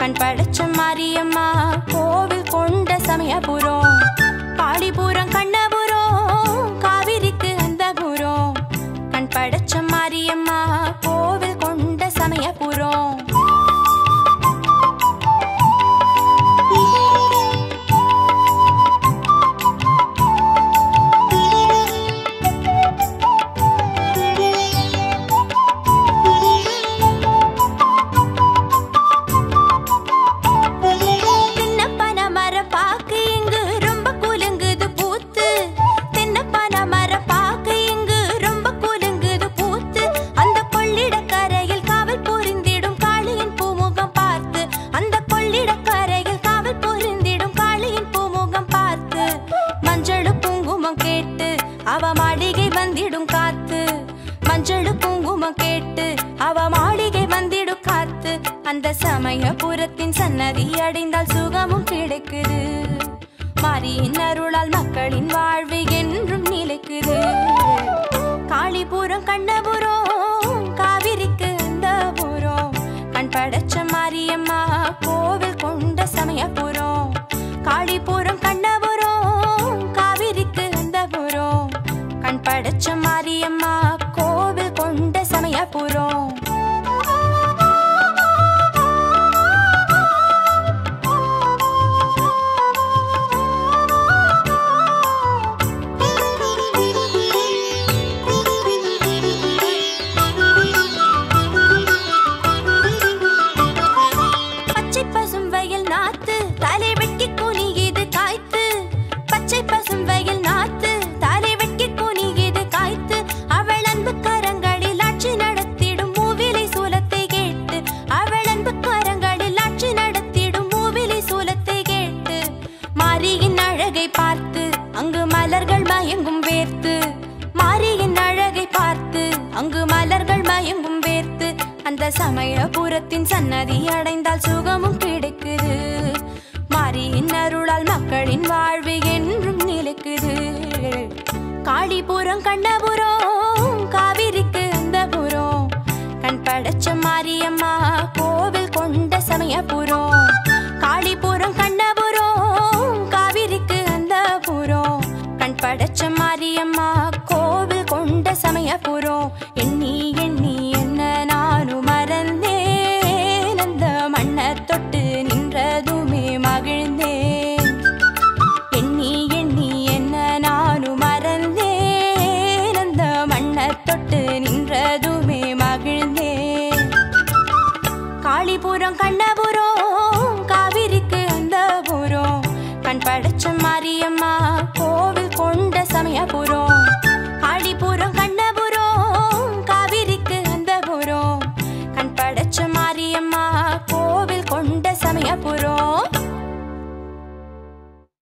கண் படைச்ச மாரியம்மா கோவில் கொண்ட சமயபுரம் காளிபுரம் கண்ணபுரம் காவிரிக்கு அந்தபுரம் கண் படைச்ச மாரியம்மா கோவில் கொண்ட சமயபுரம் தென்னப்பன மரம் பாக்கு இங்கு ரொம்ப குலுங்குது பூத்து தென்னப்பன மரம் பாக்கு இங்கு ரொம்ப குலுங்குது பூத்து அந்த கொள்ளிடக்கரையில் காவல் புரிந்திடும் காளியின் பூமுகம் பார்த்து அந்த கொள்ளிடக்கரையில் காவல் புரிந்திடும் காளியின் பூமுகம் பார்த்து மஞ்சள் குங்குமம் கேட்டு அவ மாளிகை வந்திடும் காத்து மஞ்சள் குங்குமம் கேட்டு அவ மாளிகை வந்திடும் காத்து அந்த சமயபுரத்தின் சன்னதி அடைந்தால் சுகமும் கிடைக்குது மாரியின் அருளால் மக்களின் வாழ்வு என்றும் நிலைக்குது காளிபுரம் கண்ணபுரம் காவிரிக்கு அந்த புறம் கண் படைச்ச மாரியம்மா கோவில் கொண்ட சமயபுரம் காளிபுரம் கண்ணபுரம் காவிரிக்கு அந்த புறம் கண் படைச்ச மாரியம்மா கோவில் கொண்ட சமயபுரம் பச்சை பசும் வயல் நாத்து தலை வெட்டி குனியுது காய்த்து பச்சை பசும் வயல் நாத்து தலை வெட்டி குனியுது காய்த்து அவள் அன்பு கரங்களில் ஆட்சி நடத்திடும் மூவிலை சூலத்தை கேட்டு அவள் அன்பு கரங்களில் ஆட்சி நடத்திடும் மூவிலை சூலத்தை கேட்டு மாரியின் அழகை பார்த்து அங்கு மலர்கள் மயங்கும் வேர்த்து மாரியின் அழகை பார்த்து அங்கு மலர்கள் மயங்கும் வேர்த்து அந்த சமயபுரத்தின் சன்னதி அடைந்தால் சுகமும் கிடைக்குது மாரியின் அருளால் மக்களின் வாழ்வு என்றும் நிலைக்குது காளிபுரம் கண்ணபுரம் காவிரிக்கு அந்த புறம் கண் படைச்ச மாரியம்மா கோவில் கொண்ட சமயபுரம் காளிபுரம் கண்ணபுரம் காவிரிக்கு அந்த புறம் கண் படைச்ச மாரியம்மா கோவில் கொண்ட சமயபுரம் எண்ணி எண்ணி என்ன நானும் மறந்தேன் அந்த மண்ணை தொட்டு நின்றதுமே மகிழ்ந்தேன் எண்ணி எண்ணி என்ன நானும் மறந்தேன் அந்த மண்ணை தொட்டு நின்றதுமே மகிழ்ந்தேன் காளிபுரம் கண்ணபுரம் காவிரிக்கு அந்த புறம் கண் படைச்ச மாரியம்மா கோவில் கொண்ட சமயபுரம்